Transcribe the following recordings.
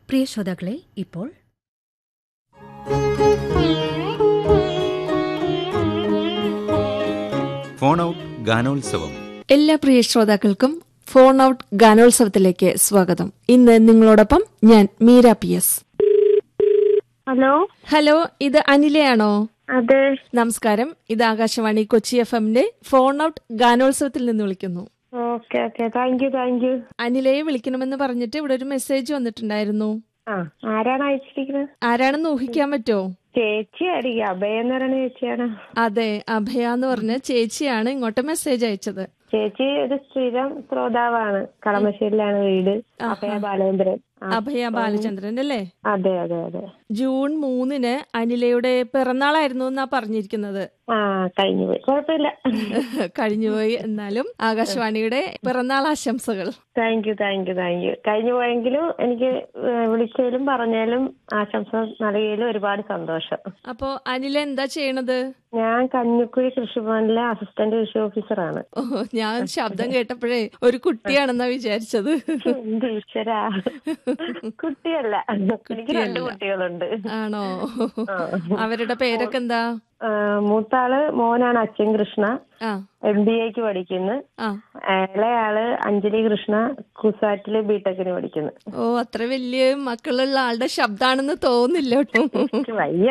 പ്രിയ ശ്രോതാക്കളെ ഇപ്പോൾ phone out ഗാനോത്സവം എല്ലാ പ്രിയ ശ്രോതാക്കൾക്കും ഫോൺ ഔട്ട് ഗാനോത്സവത്തിലേക്ക് സ്വാഗതം ഇന്ന് നിങ്ങളോടൊപ്പം ഞാൻ Meera P S hello hello ഇത് അനിലയാണോ അതെ നമസ്കാരം ഇത് ആകാശവാണി കൊച്ചി എഫ് എമ്മിന്റെ ഫോൺ ഔട്ട് ഗാനോത്സവത്തിൽ നിന്ന് വിളിക്കുന്നു okay okay thank you thank you അനിലയെ വിളിക്കണമെന്ന് പറഞ്ഞിട്ട് ഇവിടെ ഒരു മെസ്സേജ് വന്നിട്ടുണ്ടായിരുന്നു ആ ആരാണ് അയച്ചിരിക്കുന്നത് ആരാണെന്ന് ഊഹിക്കാൻ പറ്റുമോ ചേച്ചി ആയിരിക്കും അഭയ എന്ന് പറയുന്ന ചേച്ചിയാണ് അതെ അഭയ എന്ന് പറഞ്ഞ ചേച്ചിയാണ് ഇങ്ങോട്ട് മെസ്സേജ് അയച്ചത് ചേച്ചി ഒരു സ്ഥിരം ശ്രോതാവാണ് കളമശ്ശേരിയിലാണ് വീട് അഭയ ബാലേന്ദ്രൻ ആ, അഭയ ബാലചന്ദ്രൻ അല്ലേ അതെ അതെ അതെ ജൂൺ മൂന്നിന് അനിലയുടെ പിറന്നാളായിരുന്നു എന്നാ പറഞ്ഞിരിക്കുന്നത് ആ കഴിഞ്ഞു പോയി കുഴപ്പമില്ല കഴിഞ്ഞുപോയി എന്നാലും ആകാശവാണിയുടെ പിറന്നാൾ ആശംസകൾ thank you thank you thank you കഴിഞ്ഞു പോയെങ്കിലും എനിക്ക് ഏഹ്, വിളിച്ചതിലും പറഞ്ഞാലും ആശംസ നൽകിയതിലും ഒരുപാട് സന്തോഷം അപ്പോ അനില എന്താ ചെയ്യണത് ഞാൻ കഞ്ഞിക്കുഴി കൃഷിഭവനിലെ അസിസ്റ്റന്റ് കൃഷി ഓഫീസറാണ് ഓ ഞാൻ ശബ്ദം കേട്ടപ്പോഴേ ഒരു കുട്ടിയാണെന്നാ വിചാരിച്ചത് എന്ത് ഈശ്വരാ കുട്ടിയല്ല എനിക്ക് രണ്ട് കുട്ടികളുണ്ട് ആണോ അവരുടെ പേരൊക്കെ എന്താ ആ, മൂത്താള് മോനാണ് അച്ഛൻ കൃഷ്ണ ആ എം ബി എക്ക് പഠിക്കുന്നു ആ ഇളയാള് അഞ്ജലി കൃഷ്ണ കുസാറ്റില് ബിടെക്കിന് പഠിക്കുന്നു ഓ അത്ര വലിയ മക്കളുള്ള ആളുടെ ശബ്ദാണെന്ന് തോന്നില്ല കേട്ടോ എനിക്ക് വയ്യ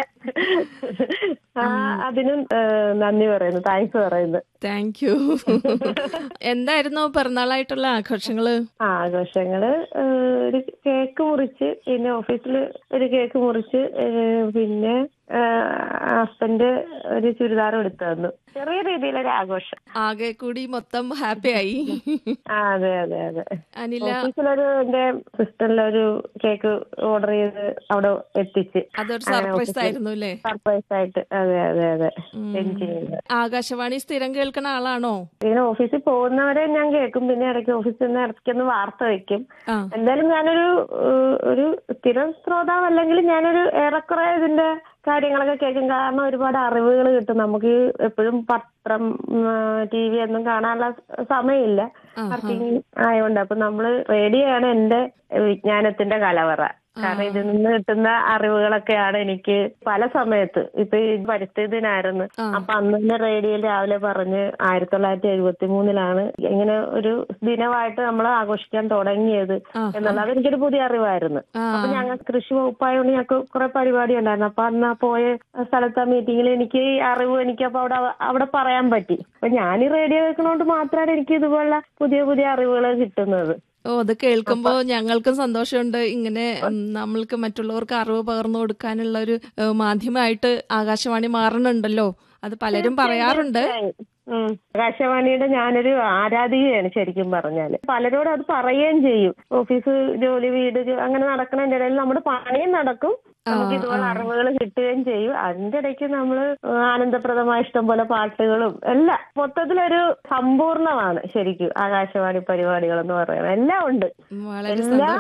ആ, അതിനും ഏ, നന്ദി പറയുന്നു താങ്ക്സ് പറയുന്നു താങ്ക് യു എന്തായിരുന്നു പിറന്നാളായിട്ടുള്ള ആഘോഷങ്ങള് ആ, ആഘോഷങ്ങള് ഏ, ഒരു കേക്ക് മുറിച്ച് പിന്നെ ഓഫീസിൽ ഒരു കേക്ക് മുറിച്ച് ഏ, പിന്നെ ഹസ്ബൻഡ് ഒരു ചുരിദാർ എടുത്തു തന്നു ചെറിയ രീതിയിലൊരു ആഘോഷം ആകെ കൂടി മൊത്തം ഹാപ്പി ആയി ആ അതെ അതെ അതെ അനില ഓഫീസിലൊരു എന്റെ സിസ്റ്ററിലൊരു കേക്ക് ഓർഡർ ചെയ്ത് അവിടെ എത്തിച്ച് അതൊരു സർപ്രൈസ് ആയിരുന്നു അല്ലേ സർപ്രൈസ് ആയിട്ട് അതെ അതെ അതെ എൻജിനീയർ ആകാശവാണി സ്ഥിരം കേൾക്കണ ആളാണോ ഇങ്ങനെ ഓഫീസിൽ പോകുന്നവരെ ഞാൻ കേൾക്കും പിന്നെ ഇടയ്ക്ക് ഓഫീസിൽ നിന്ന് ഇടയ്ക്കൊന്ന് വാർത്ത വെക്കും ആ എന്തായാലും ഞാനൊരു ഏഹ്, ഒരു സ്ഥിരം ശ്രോതാവ് അല്ലെങ്കിൽ ഞാനൊരു ഏറെക്കുറെ ഇതിന്റെ കാര്യങ്ങളൊക്കെ കേൾക്കും കാരണം ഒരുപാട് അറിവുകൾ കിട്ടും നമുക്ക് എപ്പോഴും പത്രം ടി വി ഒന്നും കാണാനുള്ള സമയമില്ല വർക്കിംഗ് ആയതുകൊണ്ട് അപ്പൊ നമ്മള് റേഡിയോ ആണ് എന്റെ വിജ്ഞാനത്തിന്റെ കലവറ കാരണം ഇതിൽ നിന്ന് കിട്ടുന്ന അറിവുകളൊക്കെയാണ് എനിക്ക് പല സമയത്ത് ഇപ്പൊ ഈ പരിസ്ഥിതി ദിനായിരുന്നു അപ്പൊ അന്ന് തന്നെ റേഡിയോയിൽ രാവിലെ പറഞ്ഞ് ആയിരത്തി തൊള്ളായിരത്തി എഴുപത്തി മൂന്നിലാണ് ഇങ്ങനെ ഒരു ദിനമായിട്ട് നമ്മൾ ആഘോഷിക്കാൻ തുടങ്ങിയത് എന്നുള്ളത് എനിക്കൊരു പുതിയ അറിവായിരുന്നു ആ. അപ്പൊ ഞങ്ങൾ കൃഷി വകുപ്പായതുകൊണ്ട് ഞങ്ങൾക്ക് കുറെ പരിപാടി ഉണ്ടായിരുന്നു അപ്പൊ അന്ന് ആ പോയ സ്ഥലത്ത് ആ മീറ്റിംഗിൽ എനിക്ക് ഈ അറിവ് എനിക്ക് അപ്പൊ അവിടെ അവിടെ പറയാൻ പറ്റി അപ്പൊ ഞാൻ ഈ റേഡിയോ കേൾക്കണോണ്ട് മാത്രമാണ് എനിക്ക് ഇതുപോലുള്ള പുതിയ പുതിയ അറിവുകൾ കിട്ടുന്നത് ഓ അത് കേൾക്കുമ്പോ ഞങ്ങൾക്കും സന്തോഷമുണ്ട് ഇങ്ങനെ ഉം, നമ്മൾക്ക് മറ്റുള്ളവർക്ക് അറിവ് പകർന്നു കൊടുക്കാനുള്ള ഒരു ഏഹ്, മാധ്യമമായിട്ട് ആകാശവാണി മാറണുണ്ടല്ലോ അത് പലരും പറയാറുണ്ട് ഉം. ആകാശവാണിയുടെ ഞാനൊരു ആരാധികയാണ് ശരിക്കും പറഞ്ഞാല് പലരോടും അത് പറയുകയും ചെയ്യും ഓഫീസ് ജോലി വീട് ജോ- അങ്ങനെ നടക്കുന്നതിന്റെ ഇടയിൽ നമ്മുടെ പണിയും നടക്കും നമുക്ക് ഇതുപോലെ അറിവുകൾ കിട്ടുകയും ചെയ്യും അതിന്റെ ഇടയ്ക്ക് നമ്മൾ ആനന്ദപ്രദമായ ഇഷ്ടം പോലെ പാട്ടുകളും എല്ലാം മൊത്തത്തിലൊരു സമ്പൂർണ്ണമാണ് ശരിക്കും ആകാശവാണി പരിപാടികൾ എന്ന് പറയുന്നത് എല്ലാം ഉണ്ട് വളരെ എല്ലാ